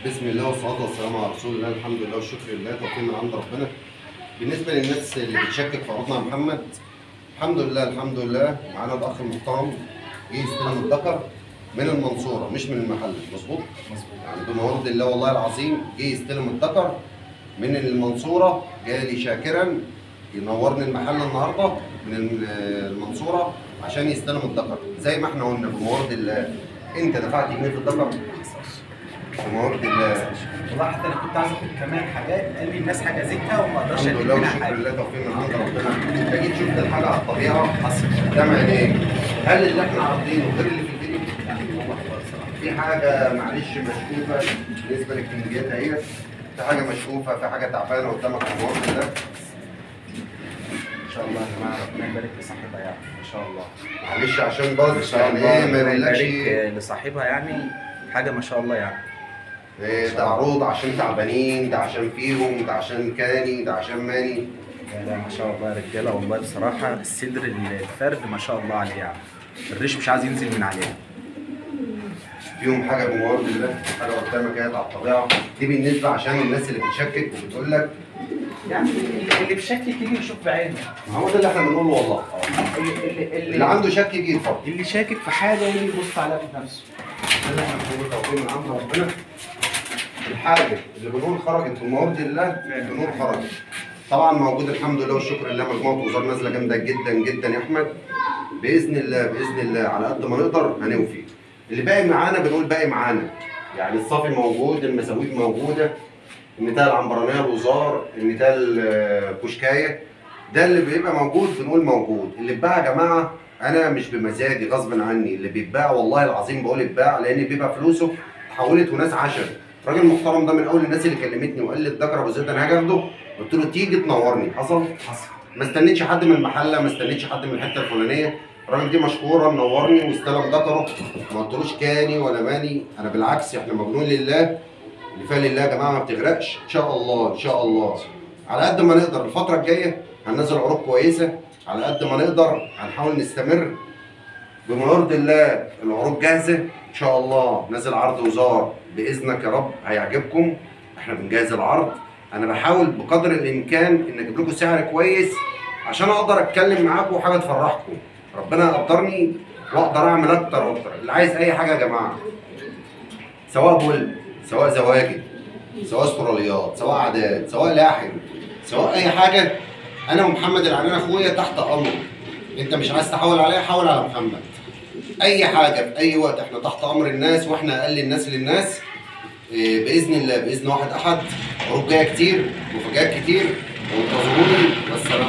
بسم الله والصلاه والسلام على رسول الله الحمد لله والشكر لله توفيق من عند ربنا بالنسبه للناس اللي بتشكك في عروضنا يا محمد الحمد لله الحمد لله معانا الاخ المحترم جه يستلم الذكر من المنصوره مش من المحل مظبوط مظبوط يعني بموارد الله والله العظيم جه يستلم الذكر من المنصوره جالي شاكرا ينورني المحل النهارده من الم- المنصوره عشان يستلم الذكر زي ما احنا قلنا بموارد الله انت دفعت جنيه في الذكر بموارد الله والله حتى انا كنت عايز اخد كمان حاجات قال لي الناس حجزتها وما اقدرش الحمد اديك لله منها والشكر حاجه لله توفيق من عند ربنا انت جيت شفت الحاجه على الطبيعه حصل قدام عينيك هل اللي احنا عارضينه غير اللي في الفيديو؟ يعني والله الصراحه في حاجه معلش مشكوفه بالنسبه للكميات اهي في حاجه مشكوفه في حاجه تعبانه قدامك في الوقت ده ان شاء الله يا جماعه ربنا يبارك لصاحبها يعني ان شاء الله معلش عشان ان بس شاء يعني الله ايه ما ربنا يقولكش يبارك لصاحبها يعني حاجه ما شاء الله يعني إيه ده عروض عشان تعبانين ده عشان فيهم ده عشان كاني ده عشان ماني لا لا ما شاء الله يا رجاله والله بصراحه الصدر الفرد ما شاء الله عليه يعني الريش مش عايز ينزل من عليه فيهم حاجه بموارد الله حاجه قدامك اهي على الطبيعه دي بالنسبه عشان الناس اللي بتشكك وبتقول لك يعني اللي- اللي بشكل يجي يشوف بعينه ما هو ده اللي احنا بنقوله والله اللي, اللي, اللي عنده شك يجي يتفضل اللي شاكك في حاجه يجي يبص عليها بنفسه ده اللي احنا بنقوله توفيق من عند ربنا الحاجه اللي بنقول خرجت بموارد الله بنقول خرجت طبعا موجود الحمد لله والشكر لله مجموعه وزاره نازله جامده جدا جدا يا احمد باذن الله باذن الله على قد ما نقدر هنوفي اللي باقي معانا بنقول باقي معانا يعني الصافي موجود المساويد موجوده النتايه العنبرانيه الوزار النتايه الكشكايه ده اللي بيبقى موجود بنقول موجود اللي اتباع يا جماعه انا مش بمزاجي غصب عني اللي بيتباع والله العظيم بقول اتباع لان بيبقى فلوسه اتحولت وناس عشر الراجل المحترم ده من اول الناس اللي كلمتني وقال لي الذكر ابو زيد انا هاجي اخده قلت له تيجي تنورني حصل حصل ما استنيتش حد من المحله ما استنيتش حد من الحته الفلانيه الراجل دي مشكوره منورني واستلم ذكره ما قلتلوش كاني ولا ماني انا بالعكس احنا مجنون لله اللي فيها لله يا جماعه ما بتغرقش ان شاء الله ان شاء الله على قد ما نقدر الفتره الجايه هننزل عروض كويسه على قد ما نقدر هنحاول نستمر بما يرضي الله العروض جاهزه ان شاء الله نازل عرض وزار باذنك يا رب هيعجبكم احنا بنجهز العرض انا بحاول بقدر الامكان ان اجيب لكم سعر كويس عشان اقدر اتكلم معاكم وحاجه تفرحكم ربنا يقدرني واقدر اعمل اكتر واكتر اللي عايز اي حاجه يا جماعه سواء بول سواء زواجد سواء استراليات سواء عادات سواء لاحم سواء اي حاجه انا ومحمد العنان اخويا تحت امر انت مش عايز تحول عليا حول على محمد اي حاجه في اي وقت احنا تحت امر الناس واحنا اقل الناس للناس إيه، باذن الله باذن واحد احد عروض جايه كتير مفاجآت كتير وانتظروني والسلام